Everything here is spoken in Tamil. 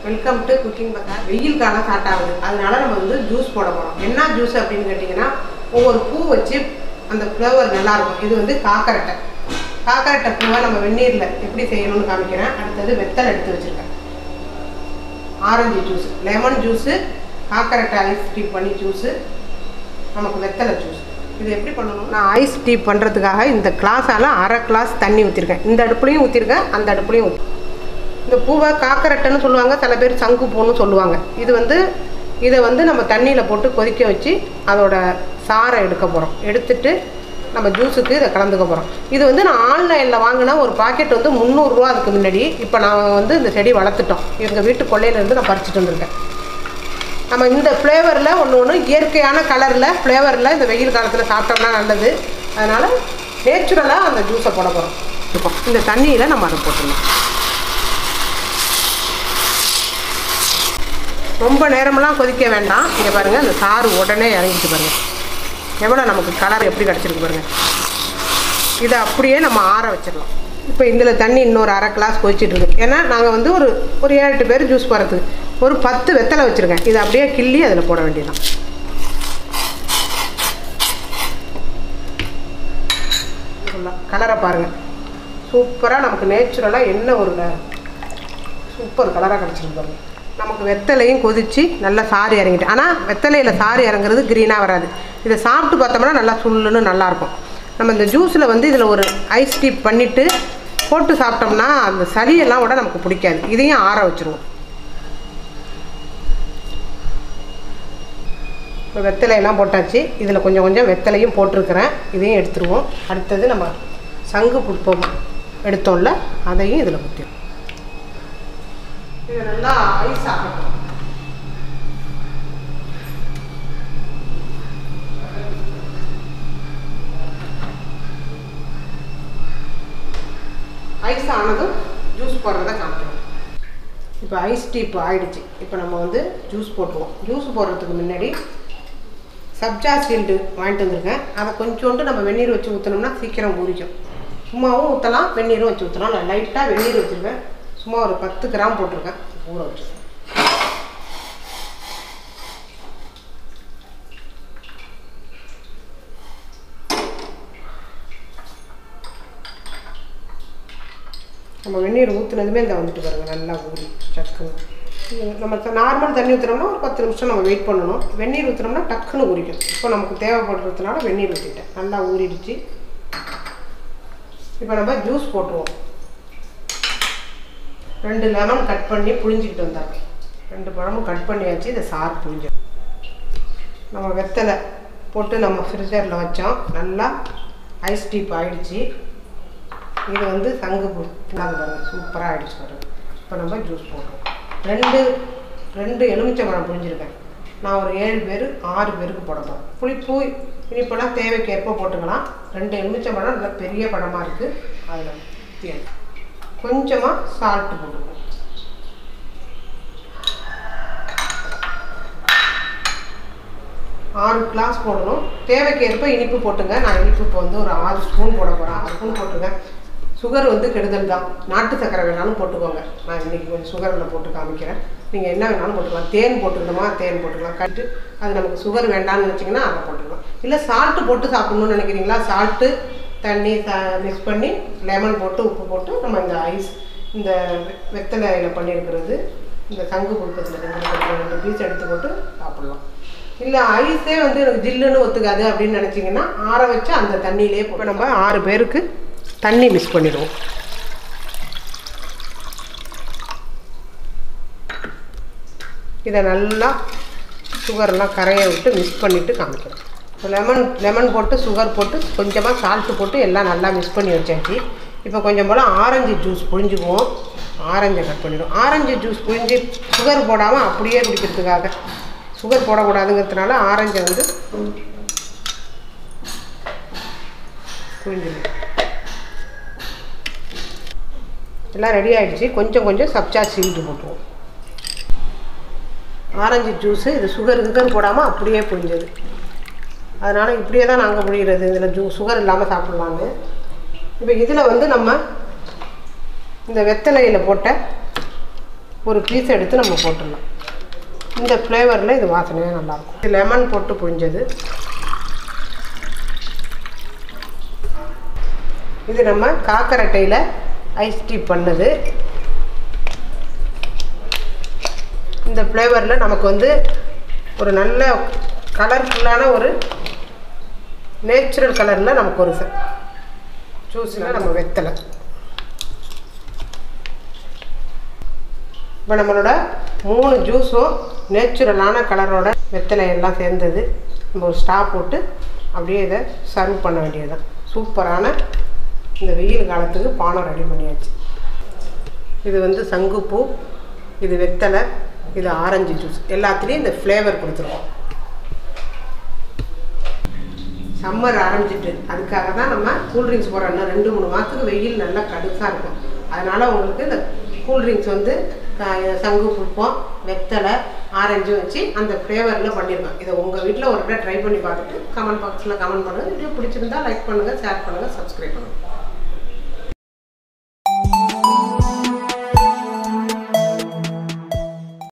வெல்கம் டு குக்கிங் பக்கா வெயில் காலம் ஸ்டார்ட் ஆகுது அதனால நம்ம வந்து ஜூஸ் போட போகிறோம் என்ன ஜூஸ் அப்படின்னு கேட்டிங்கன்னா ஒவ்வொரு பூ வச்சு அந்த ஃப்ளவர் நல்லா இருக்கும் இது வந்து காக்கரட்டை காக்கரட்டை பூவை நம்ம வெந்நீரில் எப்படி செய்யணும்னு காமிக்கிறேன் அடுத்தது வெத்தலை எடுத்து வச்சுருக்கேன் ஆரஞ்சு ஜூஸ் லெமன் ஜூஸு காக்கரட்டை ஐஸ் டீ பண்ணி ஜூஸு நமக்கு வெத்தலை ஜூஸ் இது எப்படி பண்ணணும் நான் ஐஸ் டீ பண்ணுறதுக்காக இந்த கிளாஸால் அரை கிளாஸ் தண்ணி ஊற்றிருக்கேன் இந்த அடுப்புலையும் ஊற்றிருக்கேன் அந்த அடுப்புலையும் ஊற்றி இந்த பூவை காக்கரட்டைன்னு சொல்லுவாங்க சில பேர் சங்கு பூன்னு சொல்லுவாங்க இது வந்து இதை வந்து நம்ம தண்ணியில் போட்டு கொதிக்க வச்சு அதோட சாறை எடுக்க போகிறோம் எடுத்துட்டு நம்ம ஜூஸுக்கு இதை கலந்துக்க போகிறோம் இது வந்து நான் ஆன்லைனில் வாங்கினா ஒரு பாக்கெட் வந்து முந்நூறுரூவா அதுக்கு முன்னாடி இப்போ நான் வந்து இந்த செடி வளர்த்துட்டோம் எங்கள் வீட்டு கொள்ளையிலேருந்து நான் பறிச்சுட்டு வந்திருக்கேன் நம்ம இந்த ஃப்ளேவரில் ஒன்று ஒன்று இயற்கையான கலரில் ஃப்ளேவரில் இந்த வெயில் காலத்தில் சாப்பிட்டோம்னா நல்லது அதனால் நேச்சுரலாக அந்த ஜூஸை போட போகிறோம் இப்போ இந்த தண்ணியில் நம்ம அதை போட்டுடணும் ரொம்ப நேரமெல்லாம் கொதிக்க வேண்டாம் இங்கே பாருங்கள் அந்த சாறு உடனே இறங்கிட்டு பாருங்கள் எவ்வளோ நமக்கு கலர் எப்படி கிடச்சிருக்கு பாருங்கள் இதை அப்படியே நம்ம ஆற வச்சிடலாம் இப்போ இதில் தண்ணி இன்னொரு அரை கிளாஸ் கொதிச்சிட்டு இருக்கு ஏன்னா நாங்கள் வந்து ஒரு ஒரு ஏழு எட்டு பேர் ஜூஸ் போடுறதுக்கு ஒரு பத்து வெத்தலை வச்சுருக்கேன் இதை அப்படியே கிள்ளி அதில் போட வேண்டியதான் கலரை பாருங்கள் சூப்பராக நமக்கு நேச்சுரலாக என்ன ஒரு சூப்பர் கலராக கிடச்சிருக்கு பாருங்க நமக்கு வெத்தலையும் கொதித்து நல்லா சாறு இறங்கிட்டு ஆனால் வெத்தலையில் சாறு இறங்குறது க்ரீனாக வராது இதை சாப்பிட்டு பார்த்தோம்னா நல்லா சுள்ளுன்னு நல்லாயிருக்கும் நம்ம இந்த ஜூஸில் வந்து இதில் ஒரு ஐஸ் டீப் பண்ணிவிட்டு போட்டு சாப்பிட்டோம்னா அந்த சளியெல்லாம் விட நமக்கு பிடிக்காது இதையும் ஆற வச்சுருவோம் இப்போ வெத்தலையெல்லாம் போட்டாச்சு இதில் கொஞ்சம் கொஞ்சம் வெத்தலையும் போட்டிருக்கிறேன் இதையும் எடுத்துருவோம் அடுத்தது நம்ம சங்கு புட்பம் எடுத்தோம்ல அதையும் இதில் ஊற்றிடும் இது நல்லா ஐஸ் ஆகட்டும் ஐஸ் ஆனதும் ஜூஸ் போடுறத காமிக்கிறோம் இப்போ ஐஸ் டீ இப்போ ஆயிடுச்சு இப்போ நம்ம வந்து ஜூஸ் போட்டுருவோம் ஜூஸ் போடுறதுக்கு முன்னாடி சப்ஜா சீல்டு வாங்கிட்டு வந்திருக்கேன் அதை கொஞ்சோண்டு நம்ம வெந்நீர் வச்சு ஊற்றினோம்னா சீக்கிரம் ஊறிக்கும் சும்மாவும் ஊற்றலாம் வெந்நீரும் வச்சு ஊற்றலாம் நான் லைட்டாக வெந்நீர் வச்சுருக்கேன் சும்மா ஒரு பத்து கிராம் போட்டிருக்கேன் ஊற வச்சுருக்கேன் நம்ம வெந்நீர் ஊற்றுனதுமே இந்த வந்துட்டு பாருங்க நல்லா ஊறி சக்குன்னு இது நம்ம நார்மல் தண்ணி ஊற்றுனோம்னா ஒரு பத்து நிமிஷம் நம்ம வெயிட் பண்ணணும் வெந்நீர் ஊற்றுனோம்னா டக்குன்னு ஊறிக்கும் இப்போ நமக்கு தேவைப்படுறதுனால வெந்நீர் ஊற்றிட்டேன் நல்லா ஊறிடுச்சு இப்போ நம்ம ஜூஸ் போட்டுருவோம் ரெண்டு லெமன் கட் பண்ணி புழிஞ்சிக்கிட்டு வந்தாங்க ரெண்டு பழமும் கட் பண்ணியாச்சு இதை சாறு புழிஞ்சோம் நம்ம வெத்தலை போட்டு நம்ம ஃப்ரிட்ஜரில் வச்சோம் நல்லா ஐஸ் டீப் ஆயிடுச்சு இது வந்து சங்கு பூ இந்தாங்க பாருங்கள் சூப்பராக ஆயிடுச்சு பாருங்க இப்போ நம்ம ஜூஸ் போடுறோம் ரெண்டு ரெண்டு எலுமிச்சம்பழம் புழிஞ்சிருக்கேன் நான் ஒரு ஏழு பேர் ஆறு பேருக்கு போட போகிறேன் புளிப்பு இனிப்பெல்லாம் தேவைக்கேற்ப போட்டுக்கலாம் ரெண்டு எலுமிச்சம்பழம் நல்லா பெரிய பழமாக இருக்குது அதில் ஊற்றி கொஞ்சமாக சால்ட்டு போட்டுக்கணும் ஆறு கிளாஸ் போடணும் தேவைக்கேற்ப இனிப்பு போட்டுங்க நான் இனிப்பு இப்போ வந்து ஒரு ஆறு ஸ்பூன் போட போகிறேன் ஆறு ஸ்பூன் போட்டுருங்க சுகர் வந்து கெடுதல் தான் நாட்டு சக்கரை வேணாலும் போட்டுக்கோங்க நான் இன்றைக்கி கொஞ்சம் சுகரில் போட்டு காமிக்கிறேன் நீங்கள் என்ன வேணாலும் போட்டுக்கலாம் தேன் போட்டுக்கணுமா தேன் போட்டுக்கலாம் கட்டு அது நமக்கு சுகர் வேண்டாம்னு நினச்சிங்கன்னா அதை போட்டுக்கலாம் இல்லை சால்ட்டு போட்டு சாப்பிட்ணுன்னு நினைக்கிறீங்களா சால்ட்டு தண்ணி ச மிக்ஸ் பண்ணி லெமன் போட்டு உப்பு போட்டு நம்ம இந்த ஐஸ் இந்த வெத்தலையில் பண்ணியிருக்கிறது இந்த சங்கு புழுக்கத்தில் ரெண்டு ரெண்டு பீஸ் எடுத்து போட்டு சாப்பிட்லாம் இல்லை ஐஸே வந்து எனக்கு ஜில்லுன்னு ஒத்துக்காது அப்படின்னு நினச்சிங்கன்னா ஆற வச்சு அந்த தண்ணியிலே இப்போ நம்ம ஆறு பேருக்கு தண்ணி மிக்ஸ் பண்ணிடுவோம் இதை நல்லா சுகர்லாம் கரைய விட்டு மிக்ஸ் பண்ணிவிட்டு காமிக்கிறேன் இப்போ லெமன் லெமன் போட்டு சுகர் போட்டு கொஞ்சமாக சால்ட்டு போட்டு எல்லாம் நல்லா மிக்ஸ் பண்ணி வச்சாச்சு இப்போ கொஞ்சம் போல் ஆரஞ்சு ஜூஸ் புழிஞ்சுக்குவோம் ஆரஞ்சை கட் பண்ணிடுவோம் ஆரஞ்சு ஜூஸ் புழிஞ்சு சுகர் போடாமல் அப்படியே குடிக்கிறதுக்காக சுகர் போடக்கூடாதுங்கிறதுனால ஆரஞ்சை வந்து புழிஞ்சிடும் எல்லாம் ரெடி ஆகிடுச்சு கொஞ்சம் கொஞ்சம் சப்ஜா சீல்டு போட்டுருவோம் ஆரஞ்சு ஜூஸு இது சுகர் கிகர் போடாமல் அப்படியே புழிஞ்சது அதனால் இப்படியே தான் நாங்கள் புழிகிறது இதில் ஜூ சுகர் இல்லாமல் சாப்பிட்லான்னு இப்போ இதில் வந்து நம்ம இந்த வெத்தலையில் போட்ட ஒரு பீஸ் எடுத்து நம்ம போட்டுடலாம் இந்த ஃப்ளேவரில் இது வாசனையாக நல்லாயிருக்கும் இது லெமன் போட்டு புழிஞ்சது இது நம்ம காக்கரட்டையில் ஐஸ் டீ பண்ணது இந்த ஃப்ளேவரில் நமக்கு வந்து ஒரு நல்ல கலர்ஃபுல்லான ஒரு நேச்சுரல் கலரில் நமக்கு ஒரு ஜூஸில் நம்ம வெத்தலை இப்போ நம்மளோட மூணு ஜூஸும் நேச்சுரலான கலரோட வெத்தலை எல்லாம் சேர்ந்தது நம்ம ஒரு ஸ்டா போட்டு அப்படியே இதை சர்வ் பண்ண வேண்டியதுதான் சூப்பரான இந்த வெயில் காலத்துக்கு பானம் ரெடி பண்ணியாச்சு இது வந்து சங்குப்பூ இது வெத்தலை இது ஆரஞ்சு ஜூஸ் எல்லாத்துலேயும் இந்த ஃப்ளேவர் கொடுத்துருவோம் சம்மர் ஆரம்பிச்சிட்டு அதுக்காக தான் நம்ம கூல்ட்ரிங்க்ஸ் போடுறோம் இன்னும் ரெண்டு மூணு மாதத்துக்கு வெயில் நல்லா கடுசாக இருக்கும் அதனால் உங்களுக்கு இந்த கூல்ட்ரிங்க்ஸ் வந்து க- சங்கு புஷ்பம் வெத்தலை ஆரஞ்சும் வச்சு அந்த ஃப்ளேவரில் பண்ணியிருக்கோம் இதை உங்கள் வீட்டில் ஒரு தடவை ட்ரை பண்ணி பார்த்துட்டு கமெண்ட் பாக்ஸில் கமெண்ட் பண்ணுங்கள் வீடியோ பிடிச்சிருந்தா லைக் பண்ணுங்கள் ஷேர் பண்ணுங்கள் சப்ஸ்கிரைப் பண்ணுங்கள்